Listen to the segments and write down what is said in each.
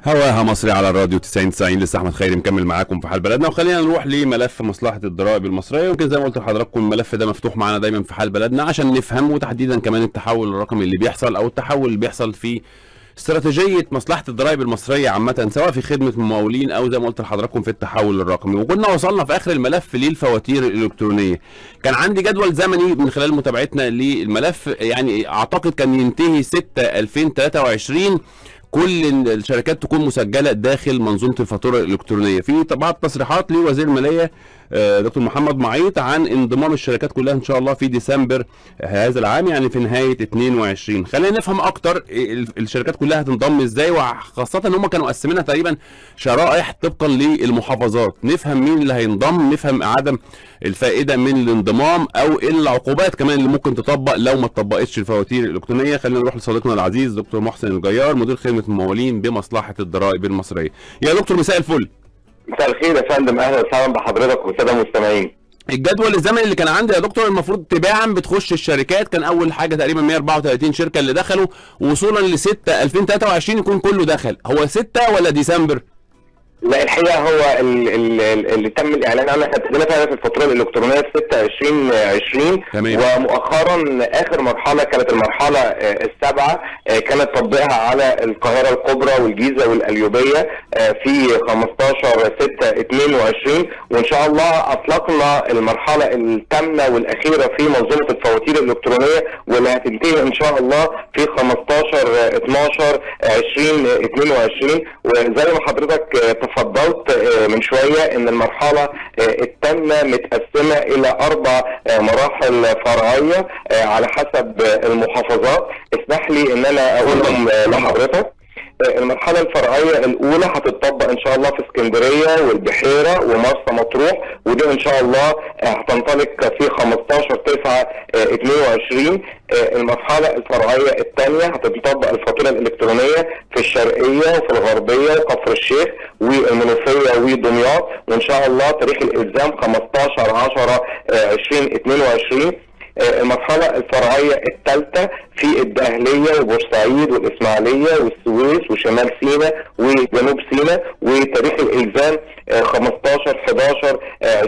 هواها مصري على الراديو 90 90 لسه احمد خيري مكمل معاكم في حال بلدنا وخلينا نروح لملف مصلحه الضرائب المصريه يمكن زي ما قلت لحضراتكم الملف ده مفتوح معانا دايما في حال بلدنا عشان نفهم وتحديدا كمان التحول الرقمي اللي بيحصل او التحول اللي بيحصل في استراتيجيه مصلحه الضرائب المصريه عامه سواء في خدمه الممولين او زي ما قلت لحضراتكم في التحول الرقمي وكنا وصلنا في اخر الملف للفواتير الالكترونيه كان عندي جدول زمني من خلال متابعتنا للملف يعني اعتقد كان ينتهي 6 2023 كل الشركات تكون مسجله داخل منظومه الفاتوره الالكترونيه في بعض تصريحات لوزير الماليه آه، دكتور محمد معيط عن انضمام الشركات كلها ان شاء الله في ديسمبر هذا العام يعني في نهايه 22 خلينا نفهم اكتر ال- الشركات كلها هتنضم ازاي وخاصه ان هم كانوا مقسمينها تقريبا شرائح طبقا للمحافظات نفهم مين اللي هينضم نفهم عدم الفائده من الانضمام او إيه العقوبات كمان اللي ممكن تطبق لو ما اتطبقتش الفواتير الالكترونيه خلينا نروح لصديقنا العزيز دكتور محسن الجيار مدير خدمه الممولين بمصلحه الضرائب المصريه يا دكتور مساء الفل مساء الخير يا فندم اهلا وسهلا بحضرتك والساده المستمعين الجدول الزمني اللي كان عندي يا دكتور المفروض تباعا بتخش الشركات كان اول حاجه تقريبا 134 شركه اللي دخلوا وصولا ل 6 2023 يكون كله دخل هو 6 ولا ديسمبر لا الحقيقه هو ال- ال- ال- اللي تم الاعلان عنه احنا ابتدينا فعلا في الفاتوره الالكترونيه في 6 2020 تمام. ومؤخرا اخر مرحله كانت المرحله آه، السابعه آه، كانت تطبيقها على القاهره الكبرى والجيزه والقليوبيه آه، في 15 6 22 وان شاء الله اطلقنا المرحله الثامنه والاخيره في منظومه الفواتير الالكترونيه واللي هتنتهي ان شاء الله في 15 12 20 22 وزي ما حضرتك آه، تفضلت آه، من شويه ان المرحله آه، الثامنه متقسمه الى اربع آه، مراحل فرعيه آه، على حسب آه، المحافظات اسمح لي ان انا اقولهم آه، لحضرتك آه، المرحلة الفرعية الأولى هتطبق إن شاء الله في اسكندرية والبحيرة ومرسى مطروح ودي إن شاء الله آه، هتنطلق في 15 9 22 آه، المرحلة الفرعية الثانية هتطبق الفاتورة الإلكترونية في الشرقية وفي الغربية وكفر الشيخ والمنوفية ودمياط وإن شاء الله تاريخ الإلزام 15 10 2022 آه، المرحلة الفرعية الثالثة في الدقهلية وبورسعيد والإسماعيلية والسويس وشمال سيناء وجنوب سيناء وتاريخ الإلزام آه، 15 11 آه،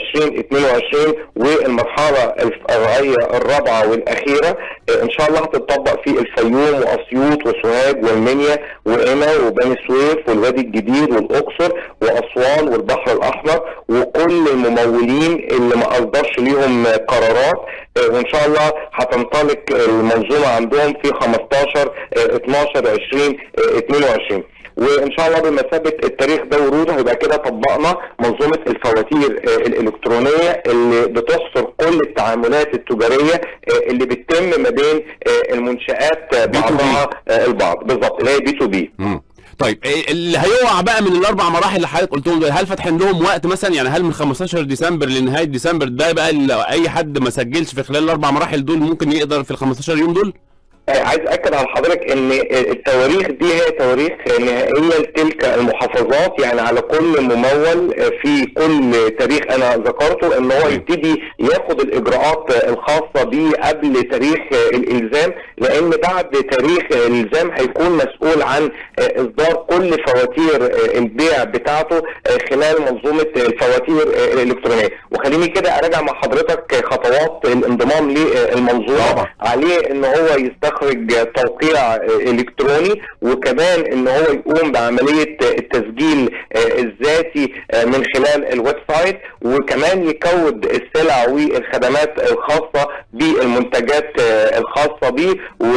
2022 والمرحلة الفرعية الرابعة والأخيرة آه، إن شاء الله هتطبق في الفيوم وأسيوط وسوهاج والمنيا وقنا وبني سويف والوادي الجديد والأقصر وأسوان والبحر الأحمر وكل الممولين اللي ما أصدرش ليهم آه، قرارات آه، وإن شاء الله هتنطلق المنظومة عندهم في 15 آه، 12 20 آه، 22 وان شاء الله بمثابه التاريخ ده وروده هيبقى كده طبقنا منظومه الفواتير آه، الالكترونيه اللي بتحصر كل التعاملات التجاريه آه، اللي بتتم ما بين آه، المنشات آه، B2B. بعضها آه، البعض بالظبط اللي هي بي تو بي مم. طيب إيه اللي هيقع بقى من الاربع مراحل اللي حضرتك قلتهم دول هل فاتحين لهم وقت مثلا يعني هل من 15 ديسمبر لنهايه ديسمبر ده بقى اللي اي حد ما سجلش في خلال الاربع مراحل دول ممكن يقدر في ال 15 يوم دول؟ آه، عايز اكد على حضرتك ان التواريخ دي هي تواريخ نهائيه لتلك المحافظات يعني على كل ممول آه، في كل تاريخ انا ذكرته ان هو يبتدي ياخد الاجراءات آه، الخاصه بيه قبل تاريخ آه، الالزام لان بعد تاريخ الالزام هيكون مسؤول عن آه، اصدار كل فواتير آه، البيع بتاعته آه، خلال منظومه الفواتير آه، الالكترونيه وخليني كده اراجع مع حضرتك خطوات الانضمام للمنظومه طبعا. عليه ان هو يستخرج توقيع الكتروني وكمان ان هو يقوم بعمليه التسجيل الذاتي من خلال الويب سايت وكمان يكود السلع والخدمات الخاصه بالمنتجات الخاصه به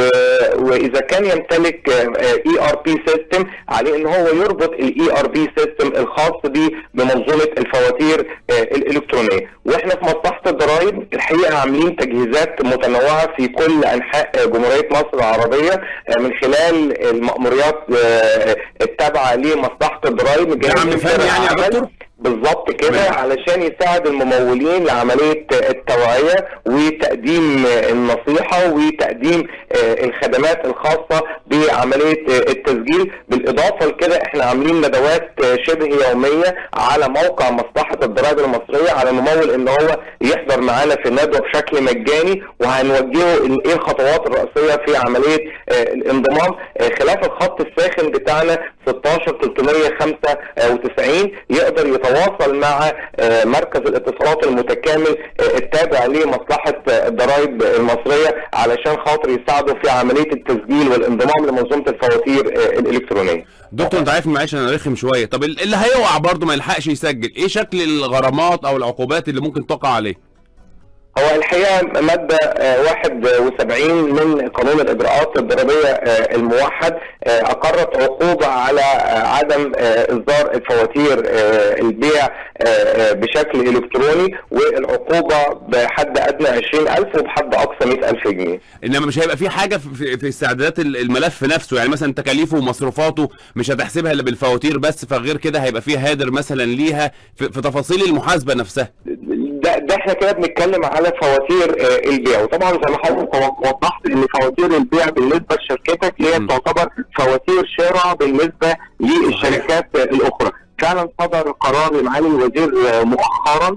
و- واذا كان يمتلك اي ار بي سيستم عليه ان هو يربط الاي ار بي سيستم الخاص به بمنظومه الفواتير الالكترونيه واحنا في مصلحه الضرائب الحقيقه عاملين تجهيزات متنوعه في كل انحاء جمهوريه مصر العربيه من خلال المأموريات التابعه لمصلحه الضرائب ده عم فهم يعني يا دكتور؟ بالظبط كده تمام. علشان يساعد الممولين لعمليه التوعيه وتقديم النصيحه وتقديم الخدمات الخاصه بعمليه التسجيل بالاضافه لكده احنا عاملين ندوات شبه يوميه على موقع مصلحه الضرائب المصريه على الممول ان هو يحضر معانا في الندوه بشكل مجاني وهنوجهه ايه الخطوات الرئيسيه في عمليه الانضمام خلاف الخط الساخن بتاعنا 16 395 يقدر يتواصل مع مركز الاتصالات المتكامل التابع لمصلحه الضرائب المصريه علشان خاطر يساعده في عمليه التسجيل والانضمام لمنظومه الفواتير الالكترونيه. دكتور انت عارف معلش انا رخم شويه طب اللي هيقع برضه ما يلحقش يسجل ايه شكل الغرامات او العقوبات اللي ممكن تقع عليه؟ هو الحقيقه ماده 71 من قانون الاجراءات الضريبيه الموحد اقرت عقوبه على عدم اصدار الفواتير البيع بشكل الكتروني والعقوبه بحد ادنى 20000 وبحد اقصى 100000 جنيه. انما مش هيبقى في حاجه في, في استعدادات الملف نفسه يعني مثلا تكاليفه ومصروفاته مش هتحسبها الا بالفواتير بس فغير كده هيبقى في هادر مثلا ليها في, في تفاصيل المحاسبه نفسها. ده, ده احنا كده بنتكلم على فواتير آه البيع وطبعا زي ما حضرتك وضحت ان فواتير البيع بالنسبه لشركتك هي تعتبر فواتير شراء بالنسبه للشركات آه الاخرى فعلا صدر قرار لمعالي الوزير آه مؤخرا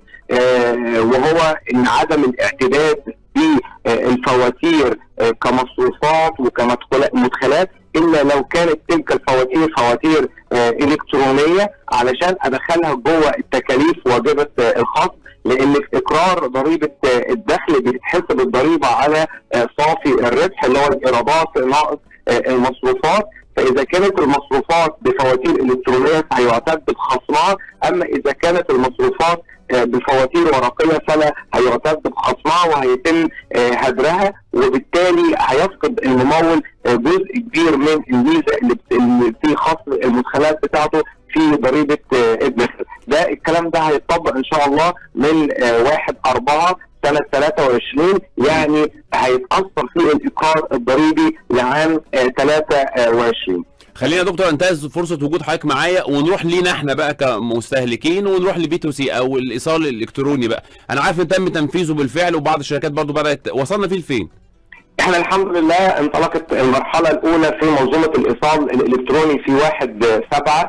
وهو ان عدم الاعتداد بالفواتير كمصروفات وكمدخلات الا لو كانت تلك الفواتير فواتير الكترونيه علشان ادخلها جوه التكاليف واجبه الخاص لان في اقرار ضريبه الدخل بتتحسب الضريبه على صافي الربح اللي هو الايرادات ناقص المصروفات فاذا كانت المصروفات بفواتير الكترونيه فهيعتد بخصمها اما اذا كانت المصروفات بفواتير ورقيه فلا هيعتد بخصمها وهيتم هدرها وبالتالي هيفقد الممول جزء كبير من الميزه اللي في خصم المدخلات بتاعته في ضريبه الدخل ده الكلام ده هيتطبق ان شاء الله من 1 4 سنه 23 يعني هيتاثر في الاقرار الضريبي لعام 23 خلينا يا دكتور انتهز فرصه وجود حضرتك معايا ونروح لينا احنا بقى كمستهلكين ونروح لبي تو سي او الايصال الالكتروني بقى انا عارف ان تم تنفيذه بالفعل وبعض الشركات برضو بدات وصلنا فيه لفين احنا الحمد لله انطلقت المرحله الاولى في منظومه الايصال الالكتروني في 1 7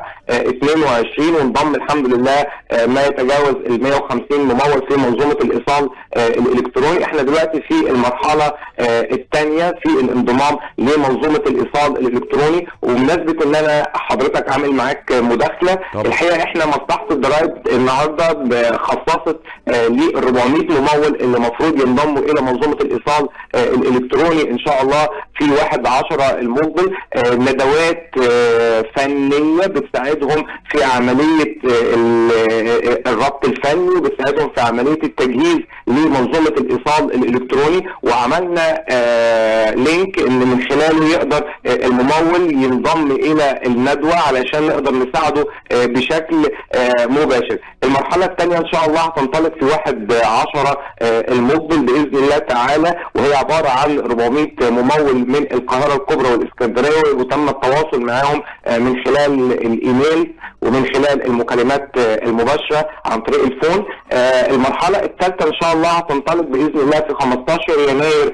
22 وانضم الحمد لله ما يتجاوز ال 150 ممول في منظومه الايصال الالكتروني احنا دلوقتي في المرحله الثانيه في الانضمام لمنظومه الايصال الالكتروني وبمناسبه ان انا حضرتك عامل معاك مداخله طبعا. الحقيقه احنا مصلحه الضرائب النهارده خصصت ل 400 ممول اللي المفروض ينضموا الى منظومه الايصال الالكتروني الكتروني ان شاء الله في واحد عشرة المقبل آه ندوات آه فنيه بتساعدهم في عمليه آه الربط الفني وبتساعدهم في عمليه التجهيز لمنظومه الايصال الالكتروني وعملنا لينك ان من خلاله يقدر الممول ينضم الى الندوه علشان نقدر نساعده بشكل مباشر. المرحله الثانيه ان شاء الله هتنطلق في واحد عشرة المقبل باذن الله تعالى وهي عباره عن 400 ممول من القاهره الكبرى والاسكندريه وتم التواصل معاهم من خلال الايميل ومن خلال المكالمات المباشره عن طريق الفون المرحله الثالثه ان شاء الله هتنطلق باذن الله في 15 يناير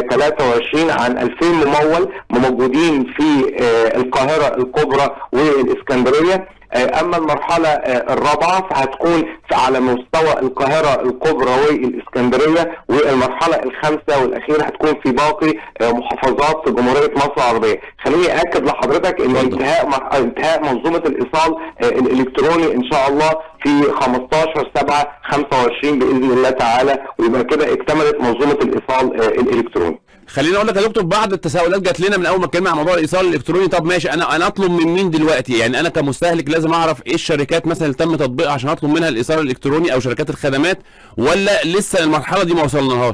23 عن 2000 ممول موجودين في القاهره الكبرى والاسكندريه اما المرحله الرابعه فهتكون على مستوى القاهره الكبرى والاسكندريه والمرحله الخامسه والاخيره هتكون في باقي محافظات جمهوريه مصر العربيه خليني اكد لحضرتك ان انتهاء انتهاء منظومه الايصال الالكتروني ان شاء الله في 15 7 25 باذن الله تعالى ويبقى كده اكتملت منظومه الايصال الالكتروني خليني اقول لك يا دكتور بعض التساؤلات جات لنا من اول ما اتكلمنا عن موضوع الايصال الالكتروني طب ماشي انا انا اطلب من مين دلوقتي يعني انا كمستهلك لازم اعرف ايه الشركات مثلا اللي تم تطبيقها عشان اطلب منها الايصال الالكتروني او شركات الخدمات ولا لسه المرحله دي ما وصلناهاش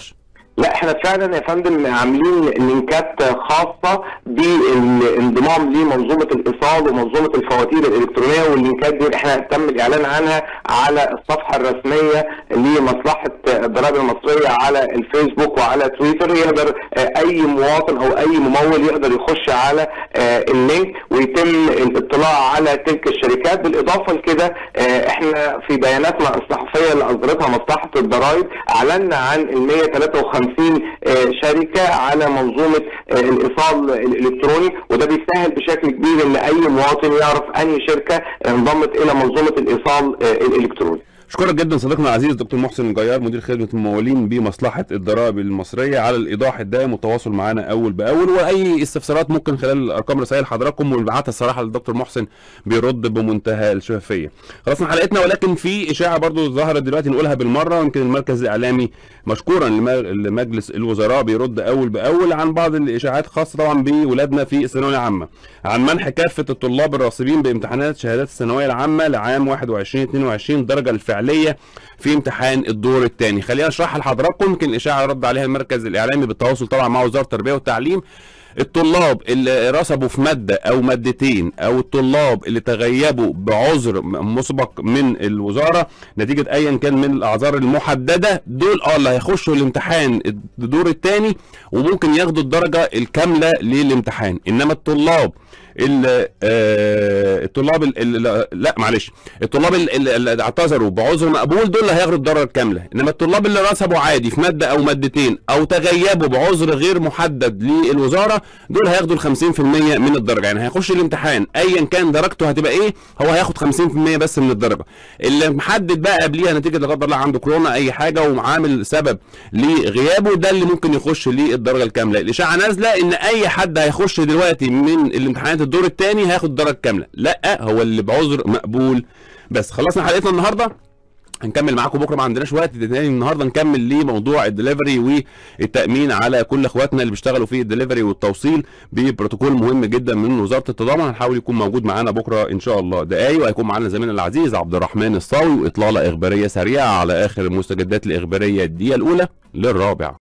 لا احنا فعلا يا فندم عاملين لينكات خاصه بالانضمام لمنظومه الايصال ومنظومه الفواتير الالكترونيه واللينكات دي احنا تم الاعلان عنها على الصفحه الرسميه لمصلحه الضرائب المصريه على الفيسبوك وعلى تويتر يقدر اي مواطن او اي ممول يقدر يخش على اللينك ويتم الاطلاع على تلك الشركات بالاضافه لكده احنا في بياناتنا الصحفيه اللي اصدرتها مصلحه الضرائب اعلنا عن ال 153 شركه على منظومه الايصال الالكتروني وده بيسهل بشكل كبير ان اي مواطن يعرف انهي شركه انضمت الى منظومه الايصال الالكتروني. اشكرك جدا صديقنا العزيز دكتور محسن الجيار مدير خدمه الممولين بمصلحه الضرائب المصريه على الايضاح الدائم والتواصل معنا اول باول واي استفسارات ممكن خلال ارقام رسائل حضراتكم ونبعتها الصراحه للدكتور محسن بيرد بمنتهى الشفافيه. خلصنا حلقتنا ولكن في اشاعه برضو ظهرت دلوقتي نقولها بالمره يمكن المركز الاعلامي مشكورا لمجلس الوزراء بيرد اول باول عن بعض الاشاعات خاصه طبعا بولادنا في الثانويه العامه عن منح كافه الطلاب الراصبين بامتحانات شهادات الثانويه العامه لعام 21 22 الدرجه الفعليه الفعليه في امتحان الدور الثاني خلينا اشرحها لحضراتكم يمكن الاشاعه رد عليها المركز الاعلامي بالتواصل طبعا مع وزاره التربيه والتعليم الطلاب اللي رسبوا في ماده او مادتين او الطلاب اللي تغيبوا بعذر مسبق من الوزاره نتيجه ايا كان من الاعذار المحدده دول اه اللي هيخشوا الامتحان الدور الثاني وممكن ياخدوا الدرجه الكامله للامتحان انما الطلاب ال الطلاب ال لا معلش الطلاب اللي اعتذروا بعذر مقبول دول اللي هياخدوا الدرجه الكامله انما الطلاب اللي رسبوا عادي في ماده او مادتين او تغيبوا بعذر غير محدد للوزاره دول هياخدوا ال 50% من الدرجه يعني هيخش الامتحان ايا كان درجته هتبقى ايه هو هياخد 50% بس من الدرجه اللي محدد بقى قبليها نتيجه لا قدر الله عنده كورونا اي حاجه وعامل سبب لغيابه ده اللي ممكن يخش للدرجه الكامله الاشاعه نازله ان اي حد هيخش دلوقتي من الامتحانات الدور الثاني هياخد الدرجه الكامله لا هو اللي بعذر مقبول بس خلصنا حلقتنا النهارده هنكمل معاكم بكره ما عندناش وقت تاني النهارده نكمل لموضوع الدليفري والتامين على كل اخواتنا اللي بيشتغلوا في الدليفري والتوصيل ببروتوكول مهم جدا من وزاره التضامن هنحاول يكون موجود معانا بكره ان شاء الله دقايق وهيكون معانا زميلنا العزيز عبد الرحمن الصاوي واطلاله اخباريه سريعه على اخر المستجدات الاخباريه الدقيقه الاولى للرابع